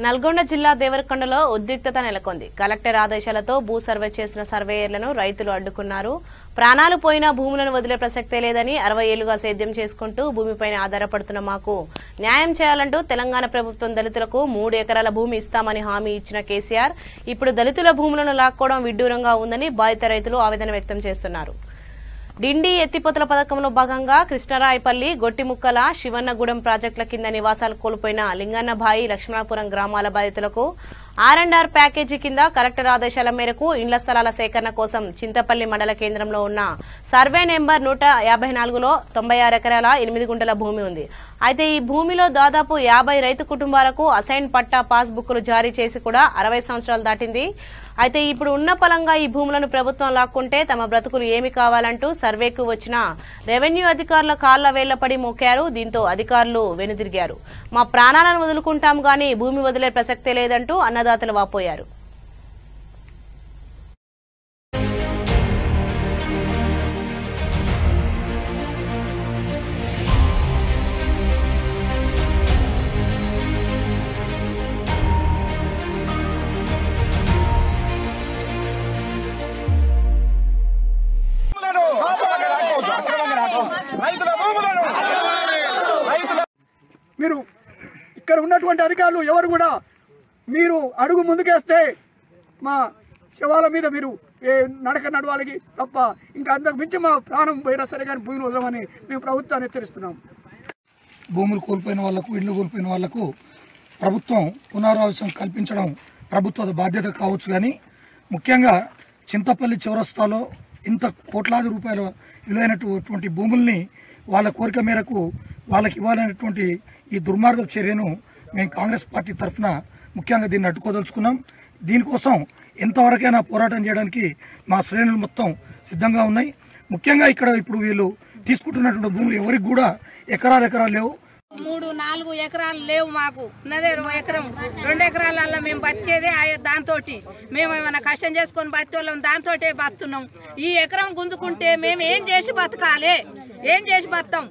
నల్గొండ జిల్లా దేవరకొండలో ఉద్రిక్తత నెలకొంది కలెక్టర్ ఆదేశాలతో భూ సర్వే చేసిన సర్వేయర్లను రైతులు అడ్డుకున్నారు ప్రాణాలు పోయినా భూములను వదిలే ప్రసక్తే లేదని అరవై ఏళ్లుగా సేద్యం చేసుకుంటూ భూమిపైన ఆధారపడుతున్న మాకు న్యాయం చేయాలంటూ తెలంగాణ ప్రభుత్వం దళితులకు మూడు ఎకరాల భూమి ఇస్తామని హామీ ఇచ్చిన కేసీఆర్ ఇప్పుడు దళితుల భూములను లాక్కోవడం విడ్డూరంగా ఉందని బాధిత రైతులు ఆవేదన వ్యక్తం చేస్తున్నారు డిండి ఎత్తిపోతల పథకంలో భాగంగా కృష్ణరాయపల్లి గొట్టిముక్కల శివన్నగూడెం ప్రాజెక్టుల కింద నివాసాలు కోల్పోయిన లింగన్నభాయి లక్ష్మణపురం గ్రామాల బాధితులకు ఆర్ అండ్ ఆర్ ప్యాకేజీ కింద కలెక్టర్ ఆదేశాల మేరకు ఇండ్ల స్థలాల సేకరణ కోసం చింతపల్లి మండల కేంద్రంలో ఉన్న సర్వే నెంబర్ నూట యాభై నాలుగులో తొంభై ఆరు ఎకరాల ఎనిమిది గుంటల భూమి ఉంది అయితే ఈ భూమిలో దాదాపు యాభై రైతు కుటుంబాలకు అసైన్ పట్టా పాస్ బుక్లు జారీ చేసి కూడా అరవై సంవత్సరాలు దాటింది అయితే ఇప్పుడు ఉన్న పలంగా ఈ భూములను ప్రభుత్వం లాక్కుంటే తమ బ్రతుకులు ఏమి కావాలంటూ సర్వేకు వచ్చిన రెవెన్యూ అధికారుల కాళ్ల వేళ్లపడి మొక్కారు దీంతో అధికారులు వెనుదిరిగారు మా ప్రాణాలను వదులుకుంటాం గాని భూమి వదిలే ప్రసక్తే లేదంటూ అన్నదాతలు వాపోయారు భూములను రైతుల భూములను రైతుల మీరు ఇక్కడ ఉన్నటువంటి అధికారులు ఎవరు కూడా మీరు అడుగు ముందుకేస్తే మా శవాల మీద మీరు ఏ నడక నడవాలకి తప్ప ఇంకా అంతకు మించి మా ప్రాణం పోయినా సరే కానీ భూమిని వదలమని మేము ప్రభుత్వాన్ని హెచ్చరిస్తున్నాం భూములు కోల్పోయిన వాళ్లకు ఇళ్లు కోల్పోయిన వాళ్లకు ప్రభుత్వం పునరావాసం కల్పించడం ప్రభుత్వ బాధ్యత కావచ్చు కానీ ముఖ్యంగా చింతపల్లి చౌరస్తాలో ఇంత కోట్లాది రూపాయల విలువైనటువంటి భూముల్ని వాళ్ళ కోరిక మేరకు వాళ్ళకి ఇవ్వాలనేటువంటి ఈ దుర్మార్గ చర్యను మేము కాంగ్రెస్ పార్టీ తరఫున ముఖ్యంగా దీన్ని అడ్డుకోదలుచుకున్నాం దీనికోసం ఎంతవరకైనా పోరాటం చేయడానికి మా శ్రేణులు మొత్తం సిద్ధంగా ఉన్నాయి ముఖ్యంగా ఇక్కడ ఇప్పుడు వీళ్ళు తీసుకుంటున్నటువంటి భూములు ఎవరికి కూడా ఎకరాలు ఎకరాలు లేవు మూడు నాలుగు ఎకరాలు లేవు మాకు ఉన్నదే రెండు ఎకరం రెండు ఎకరాలల్లో మేము బతికేదే దాంతో మేము ఏమైనా కష్టం చేసుకొని బతికేళ్ళం దాంతోటే బతున్నాం ఈ ఎకరం గుంజుకుంటే మేము ఏం చేసి బతకాలి ఏం చేసి బతాం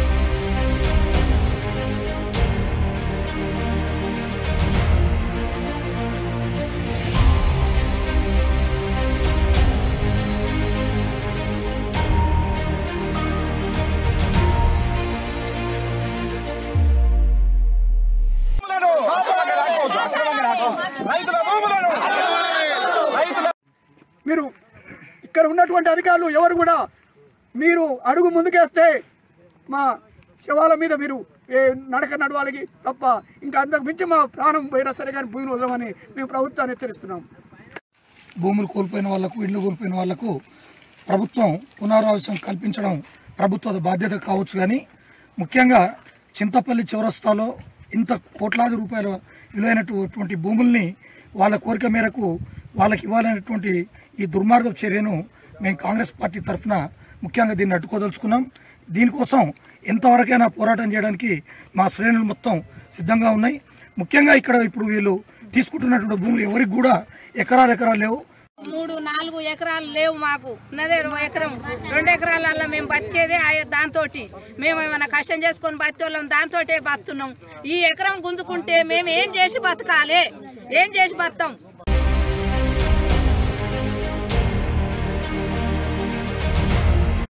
రైతుల భూములను రైతుల మీరు ఇక్కడ ఉన్నటువంటి అధికారులు ఎవరు కూడా మీరు అడుగు ముందుకేస్తే మా శవాల మీద మీరు ఏ నడక నడవాలకి తప్ప ఇంకా అంతకు మించి మా ప్రాణం పోయినా సరే కానీ భూమిని వదలమని మేము ప్రభుత్వాన్ని హెచ్చరిస్తున్నాం భూములు కోల్పోయిన వాళ్లకు ఇళ్లు కోల్పోయిన వాళ్లకు ప్రభుత్వం పునరావాసం కల్పించడం ప్రభుత్వ బాధ్యత కావచ్చు కానీ ముఖ్యంగా చింతపల్లి చౌరస్తాలో ఇంత కోట్లాది రూపాయల విలువైనటువంటి భూముల్ని వాళ్ళ కోరిక మేరకు వాళ్ళకి ఇవ్వాలనేటువంటి ఈ దుర్మార్గ చర్యను మేము కాంగ్రెస్ పార్టీ తరఫున ముఖ్యంగా దీన్ని అడ్డుకోదలుచుకున్నాం దీనికోసం ఎంతవరకైనా పోరాటం చేయడానికి మా శ్రేణులు మొత్తం సిద్ధంగా ఉన్నాయి ముఖ్యంగా ఇక్కడ ఇప్పుడు వీళ్ళు తీసుకుంటున్నటువంటి భూములు ఎవరికి కూడా ఎకరాలు ఎకరాలు లేవు మూడు నాలుగు ఎకరాలు లేవు మాకు ఉన్నదే రెండు ఎకరం రెండు ఎకరాలల్లో మేము బతికేదే దాంతో మేము ఏమైనా కష్టం చేసుకొని బతికేళ్ళం దాంతోటే బతున్నాం ఈ ఎకరం గుంజుకుంటే మేము ఏం చేసి బతకాలి ఏం చేసి బతాం